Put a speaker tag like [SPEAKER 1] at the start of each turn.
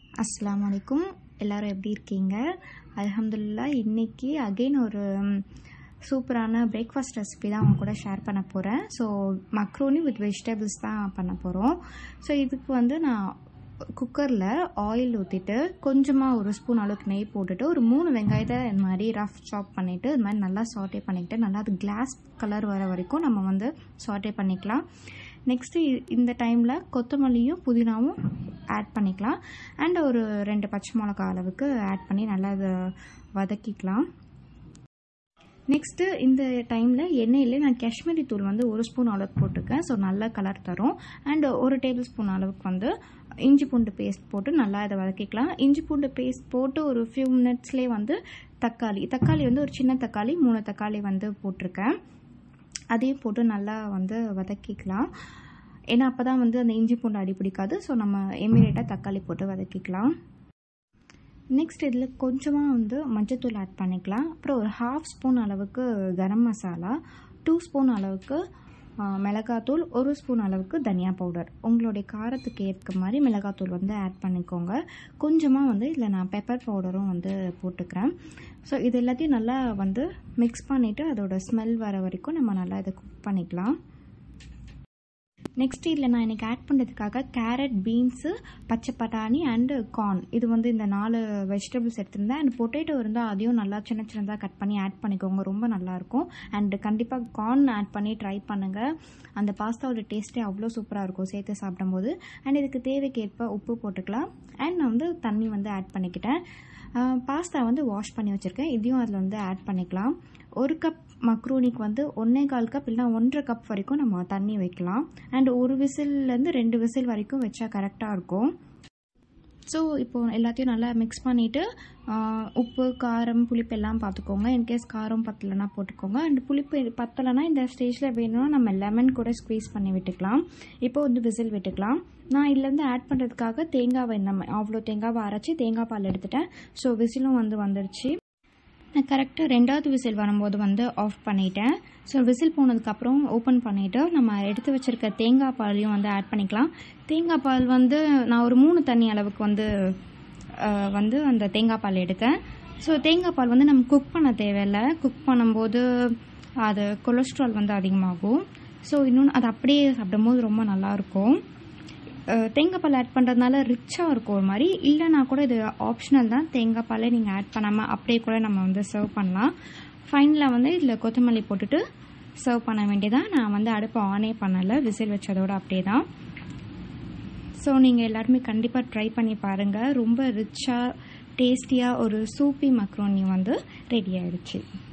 [SPEAKER 1] அஸ்ஸலாமு அலைக்கும் எல்லாரும் எப்படி இருக்கீங்க அல்ஹம்துலில்லா இன்னைக்கு அகைன் ஒரு ம், சூப்பரான பிரேக்ஃபாஸ்ட் ரெசிபி தான் அவங்க கூட ஷேர் பண்ண போகிறேன் ஸோ மக்ரோனி வித் வெஜிடபிள்ஸ் தான் பண்ண போகிறோம் ஸோ இதுக்கு வந்து நான் குக்கரில் ஆயில் ஊற்றிட்டு கொஞ்சமாக ஒரு ஸ்பூன் அளவுக்கு நெய் போட்டுட்டு ஒரு மூணு வெங்காயத்தை இந்த மாதிரி ரஃப் சாப் பண்ணிவிட்டு இது மாதிரி நல்லா சாட்டே பண்ணிக்கிட்டு நல்லா அது கிளாஸ் கலர் வர வரைக்கும் நம்ம வந்து சாட்டே பண்ணிக்கலாம் நெக்ஸ்ட்டு இந்த டைமில் கொத்தமல்லியும் புதினாவும் ஆட் பண்ணிக்கலாம் அண்ட் ஒரு ரெண்டு பச்சை மிளகா அளவுக்கு ஆட் பண்ணி நல்லா அதை வதக்கிக்கலாம் நெக்ஸ்ட்டு இந்த டைமில் எண்ணெயில் நான் காஷ்மீரி தூள் வந்து ஒரு ஸ்பூன் அளவுக்கு போட்டிருக்கேன் ஸோ நல்ல கலர் தரும் அண்ட் ஒரு டேபிள் ஸ்பூன் அளவுக்கு வந்து இஞ்சி பூண்டு பேஸ்ட் போட்டு நல்லா இதை வதக்கிக்கலாம் இஞ்சி பூண்டு பேஸ்ட் போட்டு ஒரு ஃபியூ மினிட்ஸ்லேயே வந்து தக்காளி தக்காளி வந்து ஒரு சின்ன தக்காளி மூணு தக்காளி வந்து போட்டிருக்கேன் அதையும் போட்டு நல்லா வந்து வதக்கிக்கலாம் ஏன்னா அப்போ தான் வந்து அந்த இஞ்சி பூண்டு அடி பிடிக்காது ஸோ நம்ம இமீடியட்டாக தக்காளி போட்டு வதக்கிக்கலாம் நெக்ஸ்ட் இதில் கொஞ்சமாக வந்து மஞ்சத்தூள் ஆட் பண்ணிக்கலாம் அப்புறம் ஒரு ஹாஃப் ஸ்பூன் அளவுக்கு கரம் மசாலா டூ ஸ்பூன் அளவுக்கு ஆ, மிளகாத்தூள் ஒரு ஸ்பூன் அளவுக்கு தனியா பவுடர் உங்களுடைய காரத்துக்கு ஏற்ற மாதிரி மிளகாத்தூள் வந்து ஆட் பண்ணிக்கோங்க கொஞ்சமாக வந்து இதில் நான் பெப்பர் பவுடரும் வந்து போட்டுக்கிறேன் ஸோ இது எல்லாத்தையும் நல்லா வந்து மிக்ஸ் பண்ணிவிட்டு அதோட ஸ்மெல் வர வரைக்கும் நம்ம நல்லா இதை குக் பண்ணிக்கலாம் நெக்ஸ்ட் இதில் நான் இன்றைக்கி ஆட் பண்ணுறதுக்காக கேரட் பீன்ஸு பச்சை பட்டாணி அண்டு கார்ன் இது வந்து இந்த நாலு வெஜிடபிள்ஸ் எடுத்திருந்தேன் அண்ட் பொட்டேட்டோ இருந்தால் அதையும் நல்லா சின்ன சின்னதாக கட் பண்ணி ஆட் பண்ணிக்கோங்க ரொம்ப நல்லாயிருக்கும் அண்ட் கண்டிப்பாக கார்ன் ஆட் பண்ணி ட்ரை பண்ணுங்கள் அந்த பாஸ்தாவோட டேஸ்ட்டே அவ்வளோ சூப்பராக இருக்கும் சேர்த்து சாப்பிடும்போது அண்ட் இதுக்கு தேவைக்கேற்ப உப்பு போட்டுக்கலாம் அண்ட் நான் வந்து தண்ணி வந்து ஆட் பண்ணிக்கிட்டேன் பாஸ்தா வந்து வாஷ் பண்ணி வச்சுருக்கேன் இதையும் அதில் வந்து ஆட் பண்ணிக்கலாம் ஒரு கப் மக்ரூனிக்கு வந்து ஒன்றே கால் கப் இல்லைனா ஒன்றரை கப் வரைக்கும் நம்ம தண்ணி வைக்கலாம் அண்ட் ஒரு விசில்லேருந்து ரெண்டு விசில் வரைக்கும் வச்சா கரெக்டாக இருக்கும் ஸோ இப்போ எல்லாத்தையும் நல்லா மிக்ஸ் பண்ணிவிட்டு உப்பு காரம் புளிப்பு எல்லாம் பார்த்துக்கோங்க இன்கேஸ் காரம் பத்தலைன்னா போட்டுக்கோங்க அண்ட் புளிப்பு பத்தலைன்னா இந்த ஸ்டேஜில் வேணும்னா நம்ம லெமன் கூட ஸ்க்வீஸ் பண்ணி விட்டுக்கலாம் இப்போ வந்து விசில் விட்டுக்கலாம் நான் இதுலேருந்து ஆட் பண்ணுறதுக்காக தேங்காவை நம்ம அவ்வளோ தேங்காவை அரைச்சி தேங்காய் பால் எடுத்துட்டேன் ஸோ விசிலும் வந்து வந்துருச்சு நான் கரெக்டாக ரெண்டாவது விசில் வரும்போது வந்து ஆஃப் பண்ணிட்டேன் ஸோ விசில் போனதுக்கப்புறம் ஓப்பன் பண்ணிவிட்டு நம்ம எடுத்து வச்சுருக்க தேங்காய் பாலையும் வந்து ஆட் பண்ணிக்கலாம் தேங்காய் பால் வந்து நான் ஒரு மூணு தண்ணி அளவுக்கு வந்து அஹ், வந்து அந்த தேங்காய் பால் எடுத்தேன் ஸோ தேங்காய் பால் வந்து நம்ம குக் பண்ண தேவையில்லை குக் பண்ணும்போது அது கொலஸ்ட்ரால் வந்து அதிகமாகும் ஸோ இன்னொன்று அது அப்படியே சாப்பிடும்போது ரொம்ப நல்லாயிருக்கும் அஹ் தேங்காய் பால் ஆட் பண்ணுறதுனால ரிச்சாக இருக்கும் ஒரு மாதிரி இல்லைனா கூட இது ஆப்ஷனல் தான் தேங்காய் பாலை நீங்கள் ஆட் பண்ணாமல் அப்படியே கூட நம்ம வந்து சர்வ் பண்ணலாம் ஃபைனலாக வந்து இதில் கொத்தமல்லி போட்டுட்டு சர்வ் பண்ண வேண்டியதான் நான் வந்து அடுப்பை ஆனே பண்ணலை விசில் வச்சதோட அப்படியே தான் ஸோ நீங்கள் எல்லாருமே கண்டிப்பாக ட்ரை பண்ணி பாருங்கள் ரொம்ப ரிச்சாக டேஸ்டியாக ஒரு சூப்பி மக்ரோனி வந்து ரெடி ஆயிடுச்சு